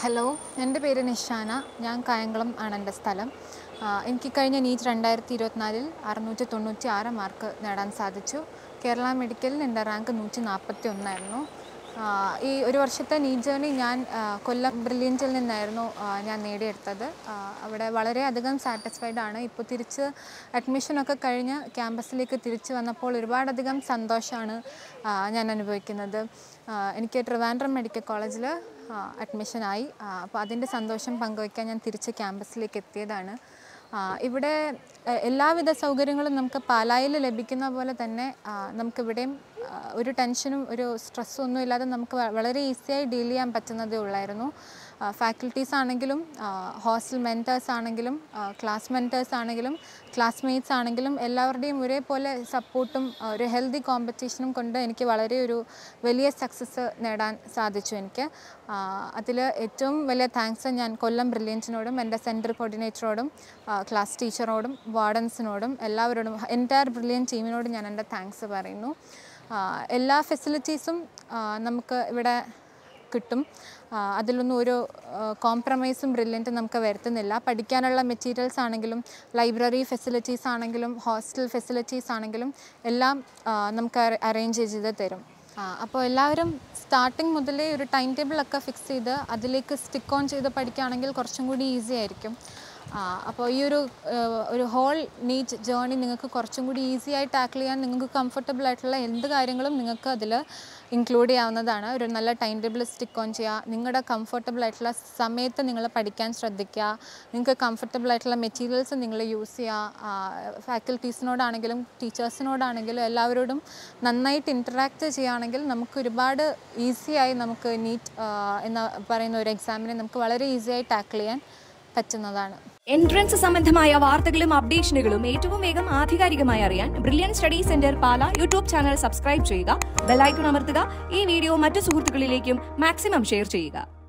hello എൻ്റെ പേര് നിഷാന ഞാൻ കായംകുളം ആണ് എൻ്റെ സ്ഥലം ആ, എനിക്ക് കഴിഞ്ഞ നീറ്റ് രണ്ടായിരത്തി ഇരുപത്തിനാലിൽ അറുന്നൂറ്റി തൊണ്ണൂറ്റി ആറ് മാർക്ക് നേടാൻ സാധിച്ചു കേരള മെഡിക്കലിൽ എൻ്റെ റാങ്ക് നൂറ്റി നാൽപ്പത്തി ഒന്നായിരുന്നു ആ, ഈ ഒരു വർഷത്തെ നീറ്റ് ജേർണി ഞാൻ ആ, കൊല്ലം ബ്രില്യൻറ്റിൽ നിന്നായിരുന്നു ആ, ഞാൻ നേടിയെടുത്തത് ആ, അവിടെ വളരെയധികം സാറ്റിസ്ഫൈഡ് ആണ് ഇപ്പോൾ തിരിച്ച് അഡ്മിഷനൊക്കെ കഴിഞ്ഞ് ക്യാമ്പസിലേക്ക് തിരിച്ചു വന്നപ്പോൾ ഒരുപാടധികം സന്തോഷമാണ് ആ, ഞാൻ അനുഭവിക്കുന്നത് ആ, എനിക്ക് ട്രിവാൻഡ്രം മെഡിക്കൽ കോളേജിൽ അഡ്മിഷനായി അപ്പോൾ അതിൻ്റെ സന്തോഷം പങ്കുവയ്ക്കാൻ ഞാൻ തിരിച്ച് ക്യാമ്പസിലേക്ക് എത്തിയതാണ് ആ, ഇവിടെ എ, എല്ലാവിധ സൗകര്യങ്ങളും നമുക്ക് പാലായിൽ ലഭിക്കുന്ന പോലെ തന്നെ ആ, നമുക്കിവിടെയും ആ, ഒരു ടെൻഷനും ഒരു സ്ട്രെസ്സും ഒന്നും ഇല്ലാതെ നമുക്ക് വ- വളരെ ഈസിയായി ഡീൽ ചെയ്യാൻ പറ്റുന്നതേ ഉള്ളായിരുന്നു ഫാക്കൽറ്റീസ് ആണെങ്കിലും ഹോസ്റ്റൽ മെൻറ്റേഴ്സ് ആണെങ്കിലും ക്ലാസ് മെൻറ്റേഴ്സ് ആണെങ്കിലും ക്ലാസ്മേറ്റ്സ് ആണെങ്കിലും എല്ലാവരുടെയും ഒരേപോലെ സപ്പോർട്ടും ഒരു ഹെൽത്തി കോമ്പറ്റീഷനും കൊണ്ട് എനിക്ക് വളരെ ഒരു വലിയ സക്സസ് നേടാൻ സാധിച്ചു എനിക്ക് അതിൽ ഏറ്റവും വലിയ താങ്ക്സ് ഞാൻ കൊല്ലം ബ്രില്യൻറ്റിനോടും എൻ്റെ സെൻറ്റർ കോർഡിനേറ്ററോടും ക്ലാസ് ടീച്ചറോടും വാർഡൻസിനോടും എല്ലാവരോടും എൻറ്റയർ ബ്രില്യൻ ടീമിനോടും ഞാൻ എൻ്റെ താങ്ക്സ് പറയുന്നു ആ, എല്ലാ ഫെസിലിറ്റീസും നമുക്ക് ഇവിടെ കിട്ടും ആ, അതിലൊന്നും ഒരു കോംപ്രമൈസും ബ്രില്യൻറ്റും നമുക്ക് വരുത്തുന്നില്ല പഠിക്കാനുള്ള മെറ്റീരിയൽസ് ആണെങ്കിലും ലൈബ്രറി ഫെസിലിറ്റീസ് ആണെങ്കിലും ഹോസ്റ്റൽ ഫെസിലിറ്റീസ് ആണെങ്കിലും എല്ലാം ആ, നമുക്ക് അറേഞ്ച് ചെയ്ത് തരും ആ, അപ്പോൾ എല്ലാവരും സ്റ്റാർട്ടിങ് മുതലേ ഒരു ടൈം ടേബിളൊക്കെ ഫിക്സ് ചെയ്ത് അതിലേക്ക് സ്റ്റിക്ക് ഓൺ ചെയ്ത് പഠിക്കുകയാണെങ്കിൽ കുറച്ചും കൂടി ഈസി ആയിരിക്കും ആ, അപ്പോൾ ഈ ഒരു ഏഹ്, ഒരു ഹോൾ നീറ്റ് ജേർണി നിങ്ങൾക്ക് കുറച്ചും കൂടി ഈസി ആയി ടാക്കിൾ ചെയ്യാൻ നിങ്ങൾക്ക് കംഫർട്ടബിൾ ആയിട്ടുള്ള എന്ത് കാര്യങ്ങളും നിങ്ങൾക്ക് അതിൽ ഇൻക്ലൂഡ് ചെയ്യാവുന്നതാണ് ഒരു നല്ല ടൈം ടേബിൾ സ്റ്റിക്ക് ഓൺ ചെയ്യുക നിങ്ങളുടെ കംഫർട്ടബിൾ ആയിട്ടുള്ള സമയത്ത് നിങ്ങൾ പഠിക്കാൻ ശ്രദ്ധിക്കുക നിങ്ങൾക്ക് കംഫർട്ടബിൾ ആയിട്ടുള്ള മെറ്റീരിയൽസ് നിങ്ങൾ യൂസ് ചെയ്യുക ഫാക്കൽറ്റീസിനോടാണെങ്കിലും ടീച്ചേഴ്സിനോടാണെങ്കിലും എല്ലാവരോടും നന്നായിട്ട് ഇൻറ്ററാക്ട് ചെയ്യുകയാണെങ്കിൽ നമുക്ക് ഒരുപാട് ഈസിയായി നമുക്ക് നീറ്റ് എന്ന് പറയുന്ന ഒരു എക്സാമിനെ നമുക്ക് വളരെ ഈസിയായി ടാക്കിൾ ചെയ്യാൻ പറ്റുന്നതാണ് എൻട്രൻസ് സംബന്ധമായ വാർത്തകളും അപ്ഡേഷനുകളും ഏറ്റവും വേഗം ആധികാരികമായി അറിയാൻ brilliant study centre Pala YouTube channel subscribe ചെയ്യുക ബെലൈക്കൺ അമർത്തുക ഈ വീഡിയോ മറ്റു സുഹൃത്തുക്കളിലേക്കും മാക്സിമം ഷെയർ ചെയ്യുക